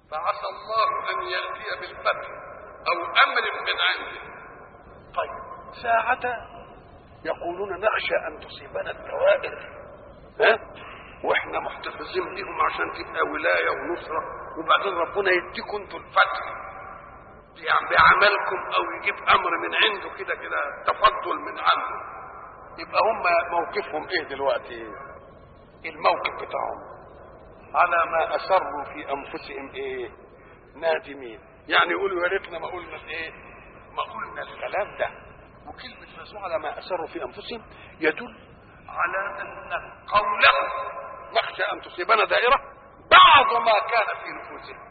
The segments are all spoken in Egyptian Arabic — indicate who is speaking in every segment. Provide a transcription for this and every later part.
Speaker 1: فعسى الله ان ياتي بالفتح او امر من عنده طيب ساعة يقولون نخشى ان تصيبنا الدوائر ها واحنا محتفظين بيهم عشان تبقى ولايه ونصره وبعدين ربنا يديكم انتوا الفتح يعني بعملكم او يجيب امر من عنده كده كده تفضل من عنده يبقى هم موقفهم ايه دلوقتي الموقف بتاعهم على ما اسروا في انفسهم ايه نادمين يعني يقولوا يا ريتنا ما قلنا ايه ما قلنا الكلام ده وكلمه رسول على ما اسروا في انفسهم يدل على ان قولهم نخشى ان تصيبنا دائره بعض ما كان في نفوسهم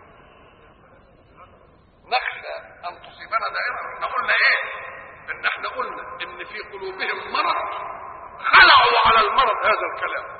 Speaker 1: نخشى ان تصيبنا دائره احنا قلنا ايه ان احنا قلنا ان في قلوبهم مرض خلعوا على المرض هذا الكلام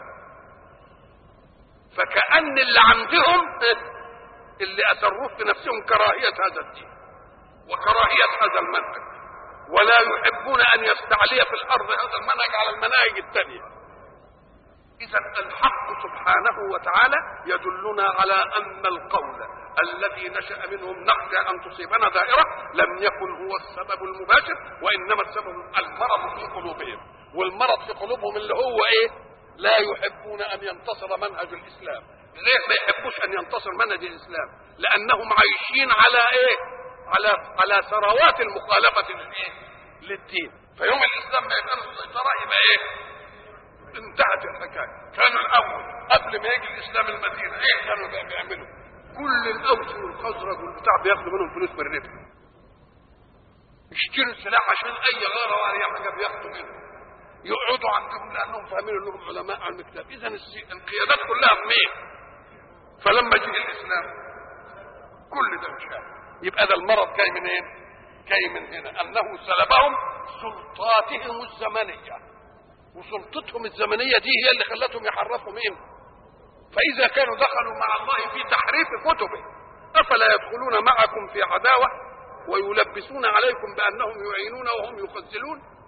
Speaker 1: فكأن اللي عندهم اللي أسروه في نفسهم كراهية هذا الدين وكراهية هذا المنهج ولا يحبون أن يستعلي في الأرض هذا المنهج على المناهج الثانية إذا الحق سبحانه وتعالى يدلنا على أن القول الذي نشأ منهم نخشى أن تصيبنا دائرة لم يكن هو السبب المباشر وإنما السبب المرض في قلوبهم والمرض في قلوبهم اللي هو إيه لا يحبون أن ينتصر منهج الإسلام ليه ما يحبوش أن ينتصر منهج الإسلام لأنهم عايشين على إيه على على ثروات المخالفة للإيه للدين فيوم الإسلام ما يبقى له السيطرة يبقى إيه انتهت الحكاية كانوا الأول قبل ما يجي الإسلام المدينة إيه كانوا بيعملوا كل الأوس والخزرج والبتاع بياخدوا منهم فلوس من الربا يشتروا السلاح عشان أي غارة ولا أي حاجة بياخدوا منهم يقعدوا عندهم لانهم فاهمين انهم علماء على الكتاب اذا القيادات كلها منين فلما جه الاسلام كل ده مش يبقى ده المرض جاي من ايه جاي من هنا انه سلبهم سلطاتهم الزمنيه وسلطتهم الزمنيه دي هي اللي خلتهم يحرفوا مين فاذا كانوا دخلوا مع الله في تحريف كتبه افلا يدخلون معكم في عداوه ويلبسون عليكم بانهم يعينون وهم يخذلون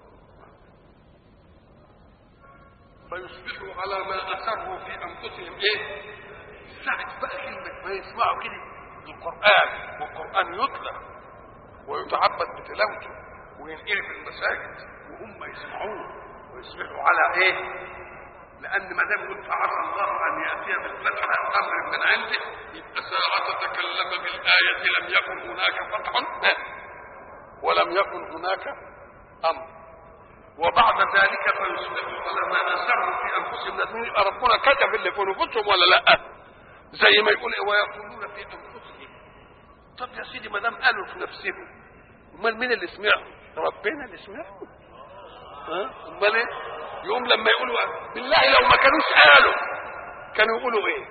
Speaker 1: فيصبحوا على ما اسروا في انفسهم ايه ساعة بقى كلمة ما يسمعوا كده القرآن والقرآن يتلى ويتعبد بتلاوته وينقل في المساجد وهم يسمعوه ويصبحوا على ايه؟ لأن ما دام يقول فعسى الله أن يأتي بالفتح أمر من عنده يبقى ساعة تكلم بالآية لم يكن هناك فتح ولم يكن هناك أمر وبعد ذلك فيصبحوا على ما اسروا في انفسهم نادمين يبقى ربنا كتب اللي في نفوسهم ولا لا؟ زي ما يقول ويقولون في انفسهم طب يا سيدي ما دام قالوا في نفسهم امال مين اللي سمعهم؟ ربنا اللي سمعهم ها؟ امال ايه؟ يقوم لما يقولوا بالله لو ما كانوش قالوا كانوا يقولوا ايه؟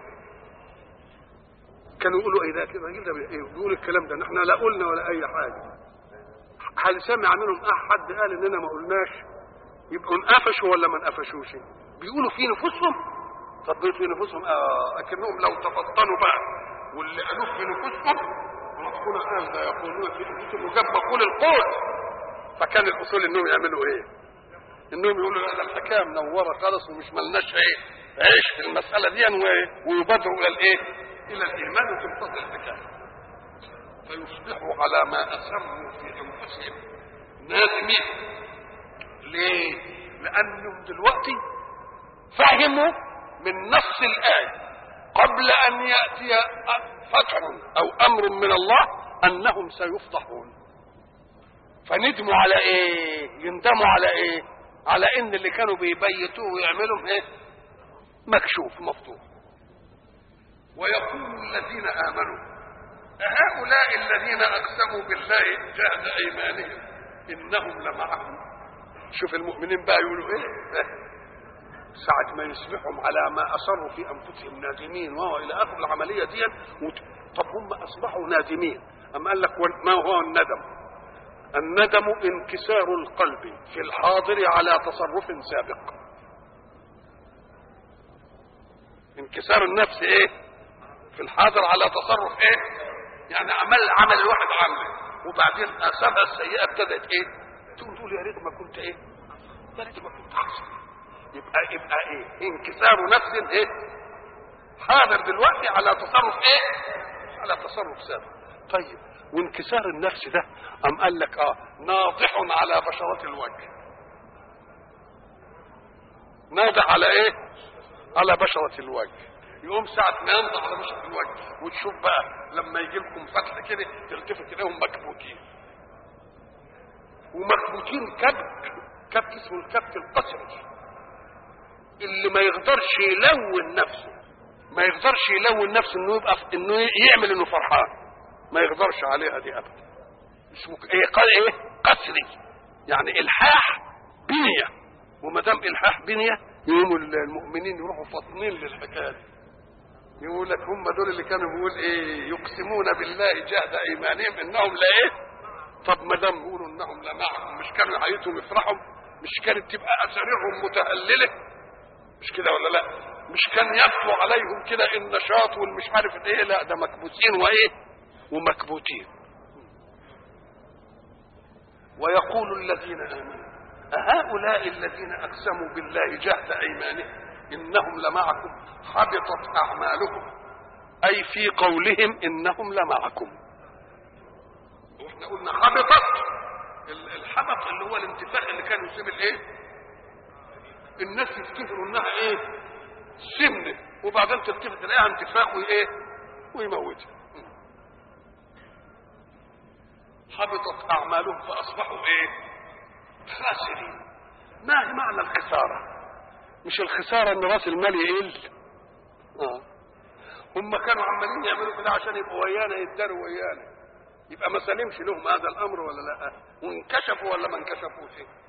Speaker 1: كانوا يقولوا ايه ده كده الراجل ده ايه بيقول الكلام ده احنا لا قلنا ولا اي حاجه هل سمع منهم احد قال اننا ما قلناش يبقوا انقفشوا ولا ما انقفشوش بيقولوا في نفوسهم طب في نفوسهم اه اكنهم لو تفطنوا بقى واللي قالوه في نفوسهم ربنا قال ده يقولون في انفسهم وجاب مقول القول فكان الاصول انهم يعملوا ايه؟ انهم يقولوا لا ده الحكايه منوره خالص ومش ملناش ايه؟ عيش في المساله دي ويبادروا الى الايه؟ الى الايمان وتنتظر الحكايه فيصبحوا على ما اسروا في انفسهم نادمين ليه؟ لأنهم دلوقتي فهموا من نص الآية قبل أن يأتي فتح أو أمر من الله أنهم سيفضحون فندموا على إيه؟ يندموا على إيه؟ على إن اللي كانوا بيبيتوه ويعملوا إيه؟ مكشوف مفتوح ويقول الذين آمنوا أهؤلاء الذين أقسموا بالله جهد أيمانهم إنهم لمعكم شوف المؤمنين بقى يقولوا ايه ساعة ما يصبحهم على ما أصروا في أنفسهم نادمين وهو إلى آخر العملية دي طب هم أصبحوا نادمين أم قال لك ما هو الندم الندم انكسار القلب في الحاضر على تصرف سابق انكسار النفس ايه في الحاضر على تصرف ايه يعني عمل عمل الواحد عمله وبعدين اثارها السيئه ابتدت ايه تقوم تقول يا ريت ما كنت ايه يا ريت ما كنت احسن يبقى يبقى ايه انكسار نفس ايه حاضر دلوقتي على تصرف ايه على تصرف ثابت طيب وانكسار النفس ده أم قال لك اه ناضح على بشرة الوجه ناضح على ايه على بشرة الوجه يقوم ساعة ما ينضح على بشرة الوجه وتشوف بقى لما يجي لكم فتح كده تلتفت اليهم مكبوتين ومكبوتين كبت كبت اسمه الكبت القسري اللي ما يقدرش يلون نفسه ما يقدرش يلون نفسه انه يبقى انه يعمل انه فرحان ما يقدرش عليها دي ابدا اسمه ايه قال ايه قسري يعني الحاح بنيه وما دام الحاح بنيه يقوموا المؤمنين يروحوا فاطمين للحكايه دي يقول لك هم دول اللي كانوا بيقول ايه يقسمون بالله جهد ايمانهم انهم لا ايه طب ما دام بيقولوا انهم لا معهم مش كانوا حياتهم يفرحوا مش كانت تبقى اساريرهم متهلله مش كده ولا لا مش كان يطلع عليهم كده النشاط والمش عارف ايه لا ده مكبوتين وايه ومكبوتين ويقول الذين امنوا أهؤلاء الذين أقسموا بالله جهد أيمانهم إنهم لمعكم حبطت أعمالهم أي في قولهم إنهم لمعكم واحنا قلنا حبطت الحبط اللي هو الانتفاخ اللي كان يصيب الايه الناس يفتكروا انها ايه سمنه وبعدين تلتفت تلاقيها انتفاخ وايه ويموتها حبطت اعمالهم فاصبحوا ايه خاسرين ما هي معنى الخساره مش الخساره ان راس المال يقل اه هم كانوا عمالين يعملوا كده عشان يبقوا ويانا يداروا ويانا يبقى ما سلمش لهم هذا الامر ولا لا وانكشفوا ولا ما انكشفوش